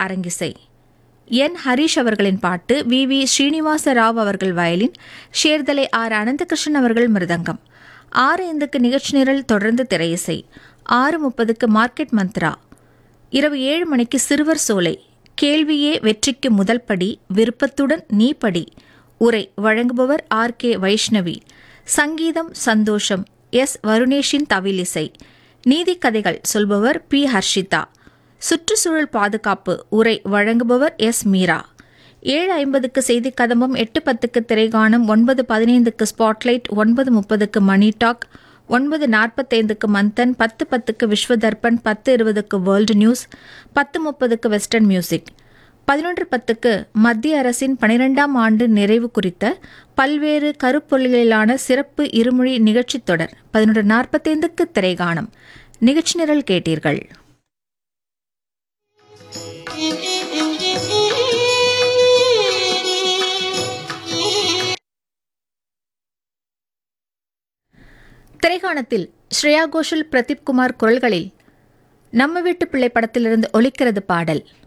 அரங்கிசை என் ஹரிஷ் அவர்களின் பாட்டு வி வி ஸ்ரீனிவாச ராவ் அவர்கள் வயலின் ஷேர்தலை ஆர் அனந்தகிருஷ்ணன் அவர்கள் மிருதங்கம் ஆறு ஐந்துக்கு நிகழ்ச்சி நிரல் தொடர்ந்து திரையிசை ஆறு முப்பதுக்கு மார்க்கெட் மந்த்ரா இரவு ஏழு மணிக்கு சிறுவர் சோலை கேள்வியே வெற்றிக்கு முதல் படி விருப்பத்துடன் நீ படி உரை வழங்குபவர் ஆர் கே வைஷ்ணவி சங்கீதம் சந்தோஷம் எஸ் வருணேஷின் தவிலிசை நீதி கதைகள் சொல்பவர் பி ஹர்ஷிதா சுற்றுச்சூழல் பாதுகாப்பு உரை வழங்குபவர் எஸ் மீரா ஏழு ஐம்பதுக்கு செய்தி கதம்பம் எட்டு பத்துக்கு திரைகாணம் ஒன்பது பதினைந்துக்கு ஸ்பாட்லைட் ஒன்பது முப்பதுக்கு மணி டாக் ஒன்பது நாற்பத்தைந்துக்கு மந்தன் பத்து பத்துக்கு விஸ்வ தர்ப்பண் பத்து இருபதுக்கு வேர்ல்டு நியூஸ் பத்து முப்பதுக்கு வெஸ்டர்ன் மியூசிக் பதினொன்று பத்துக்கு மத்திய அரசின் பனிரெண்டாம் ஆண்டு நிறைவு குறித்த பல்வேறு கருப்பொருள்களிலான சிறப்பு இருமொழி நிகழ்ச்சித் தொடர் பதினொன்று நாற்பத்தைந்துக்கு திரைகாணம் நிகழ்ச்சி நிரல் கேட்டீர்கள் திரைகாணத்தில் ஸ்ரேயா கோஷல் பிரதீப் குமார் குரல்களில் நம்ம வீட்டு பிள்ளை படத்திலிருந்து ஒலிக்கிறது பாடல்